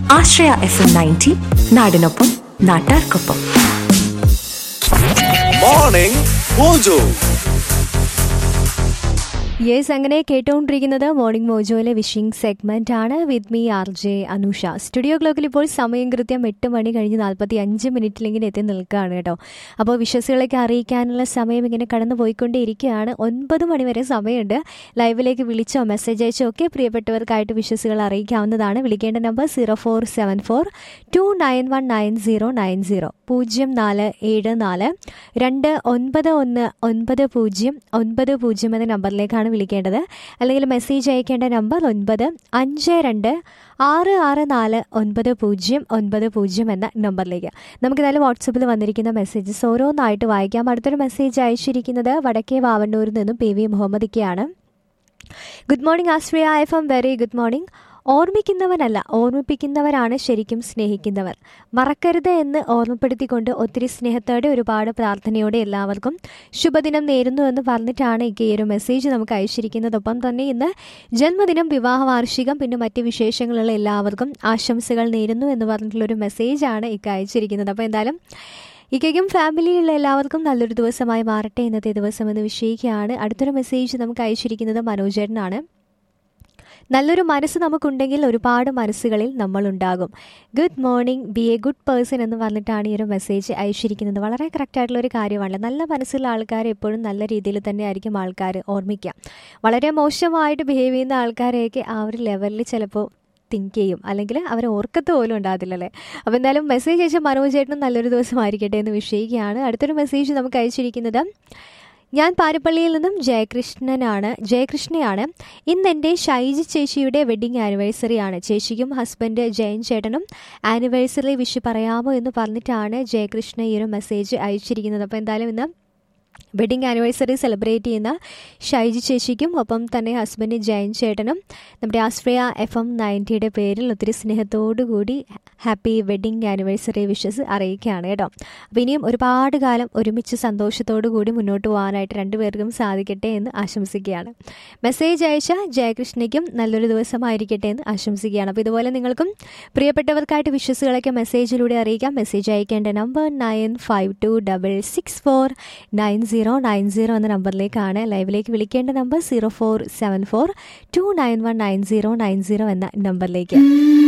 ആശ്രയ F M ninety നാടിനൊപ്പം നാട്ടാർക്കൊപ്പം morning mojo yes അങ്ങനെ കേട്ടുകൊണ്ടിരിക്കുന്നത് മോർണിംഗ് മോജോയിലെ വിഷിംഗ് സെഗ്മെന്റ് ആണ് with me R J Anusha studio ക്ലോക്കിൽ ഇപ്പോൾ സമയം കൃത്യം എട്ട് മണി കഴിഞ്ഞ് നാൽപ്പത്തി അഞ്ച് മിനിറ്റിലിങ്ങനെ എത്തി നിൽക്കുകയാണ് കേട്ടോ അപ്പോൾ വിശ്വസികളൊക്കെ അറിയിക്കാനുള്ള സമയം ഇങ്ങനെ കടന്നു പോയിക്കൊണ്ടേയിരിക്കുകയാണ് ഒൻപത് മണി വരെ സമയമുണ്ട് ലൈവിലേക്ക് വിളിച്ചോ മെസ്സേജ് അയച്ചോ ഒക്കെ പ്രിയപ്പെട്ടവർക്കായിട്ട് വിശ്വസികൾ അറിയിക്കാവുന്നതാണ് വിളിക്കേണ്ട number zero four seven four two nine one nine zero nine zero പൂജ്യം നാല് ഏഴ് നാല് രണ്ട് ഒൻപത് ഒന്ന് ഒൻപത് പൂജ്യം ഒൻപത് പൂജ്യം എന്ന നമ്പറിലേക്കാണ് വിളിക്കേണ്ടത് അല്ലെങ്കിൽ മെസ്സേജ് അയക്കേണ്ട നമ്പർ ഒൻപത് അഞ്ച് രണ്ട് ആറ് ആറ് നാല് ഒൻപത് പൂജ്യം ഒൻപത് പൂജ്യം എന്ന നമ്പറിലേക്ക് നമുക്ക് എന്തായാലും വാട്സപ്പിൽ വന്നിരിക്കുന്ന മെസ്സേജസ് ഓരോന്നായിട്ട് വായിക്കാം അടുത്തൊരു മെസ്സേജ് അയച്ചിരിക്കുന്നത് വടക്കേ വാവണ്ണൂരിൽ നിന്നും പി വി മുഹമ്മദിക്കയാണ് good morning Ashraya F M very good morning ഓർമ്മിക്കുന്നവനല്ല ഓർമ്മിപ്പിക്കുന്നവരാണ് ശരിക്കും സ്നേഹിക്കുന്നവർ മറക്കരുത് എന്ന് ഓർമ്മപ്പെടുത്തിക്കൊണ്ട് ഒത്തിരി സ്നേഹത്തോടെ ഒരുപാട് പ്രാർത്ഥനയോടെ എല്ലാവർക്കും ശുഭദിനം നേരുന്നു എന്ന് പറഞ്ഞിട്ടാണ് ഈ ഒരു മെസ്സേജ് നമുക്ക് അയച്ചിരിക്കുന്നതൊപ്പം തന്നെ ഇന്ന് ജന്മദിനം വിവാഹ വാർഷികം പിന്നെ മറ്റ് വിശേഷങ്ങളുള്ള എല്ലാവർക്കും ആശംസകൾ നേരുന്നു എന്ന് പറഞ്ഞിട്ടുള്ളൊരു മെസ്സേജാണ് ഇക്ക അയച്ചിരിക്കുന്നത് അപ്പോൾ എന്തായാലും ഇക്കയ്ക്കും ഫാമിലിയിലുള്ള എല്ലാവർക്കും നല്ലൊരു ദിവസമായി മാറട്ടെ ഇന്നത്തെ ദിവസം എന്ന് വിഷയിക്കുകയാണ് അടുത്തൊരു മെസ്സേജ് നമുക്ക് അയച്ചിരിക്കുന്നത് മനോജേട്ടനാണ് നല്ലൊരു മനസ്സ് നമുക്കുണ്ടെങ്കിൽ ഒരുപാട് മനസ്സുകളിൽ നമ്മളുണ്ടാകും good morning be a good person എന്ന് പറഞ്ഞിട്ടാണ് ഈ ഒരു മെസ്സേജ് അയച്ചിരിക്കുന്നത് വളരെ കറക്റ്റ് ആയിട്ടുള്ള ഒരു കാര്യമാണ് നല്ല മനസ്സുള്ള ആൾക്കാർ എപ്പോഴും നല്ല രീതിയിൽ തന്നെ ആയിരിക്കും ആൾക്കാർ ഓർമ്മിക്കുക വളരെ മോശമായിട്ട് ബിഹേവ് ചെയ്യുന്ന ആൾക്കാരെയൊക്കെ ആ ഒരു ലെവലിൽ ചിലപ്പോൾ തിങ്ക് ചെയ്യും അല്ലെങ്കിൽ അവർ ഓർക്കത്ത് പോലും ഉണ്ടാകത്തില്ലല്ലേ അപ്പോൾ എന്തായാലും മെസ്സേജ് അയച്ച മനോജ് ചേട്ടനും നല്ലൊരു ദിവസമായിരിക്കട്ടെ എന്ന് വിഷയിക്കുകയാണ് അടുത്തൊരു മെസ്സേജ് നമുക്ക് അയച്ചിരിക്കുന്നത് ഞാൻ പാരിപ്പള്ളിയിൽ നിന്നും ജയകൃഷ്ണനാണ് ജയകൃഷ്ണയാണ് ഇന്ന് എൻ്റെ ഷൈജി ചേച്ചിയുടെ വെഡിങ് ആനിവേഴ്സറി ആണ് ചേച്ചിക്കും ഹസ്ബൻഡ് ജയൻ ചേട്ടനും ആനിവേഴ്സറി വിഷ് പറയാമോ എന്ന് പറഞ്ഞിട്ടാണ് ജയകൃഷ്ണ ഈ ഒരു മെസ്സേജ് അയച്ചിരിക്കുന്നത് അപ്പോൾ എന്തായാലും ഇന്ന് വെഡിങ് ആനിവേഴ്സറി സെലിബ്രേറ്റ് ചെയ്യുന്ന ഷൈജി ചേച്ചിക്കും ഒപ്പം തന്നെ ഹസ്ബൻഡ് ജയൻ ചേട്ടനും നമ്മുടെ ആശ്രയ എഫ് എം നയൻറ്റിയുടെ പേരിൽ ഒത്തിരി സ്നേഹത്തോടു കൂടി ഹാപ്പി വെഡിങ് ആനിവേഴ്സറി വിഷസ് അറിയിക്കുകയാണ് കേട്ടോ അപ്പോൾ ഇനിയും ഒരുപാട് കാലം ഒരുമിച്ച് സന്തോഷത്തോടു കൂടി മുന്നോട്ട് പോകാനായിട്ട് രണ്ടുപേർക്കും സാധിക്കട്ടെ എന്ന് ആശംസിക്കുകയാണ് മെസ്സേജ് അയച്ച ജയകൃഷ്ണയ്ക്കും നല്ലൊരു ദിവസമായിരിക്കട്ടെ എന്ന് ആശംസിക്കുകയാണ് അപ്പോൾ ഇതുപോലെ നിങ്ങൾക്കും പ്രിയപ്പെട്ടവർക്കായിട്ട് വിഷസുകളൊക്കെ മെസ്സേജിലൂടെ അറിയിക്കാം മെസ്സേജ് അയക്കേണ്ട number nine five two double six four nine zero nine zero എന്ന നമ്പറിലേക്കാണ് ലൈവിലേക്ക് വിളിക്കേണ്ട number zero four seven four two nine one nine zero nine zero എന്ന നമ്പറിലേക്ക്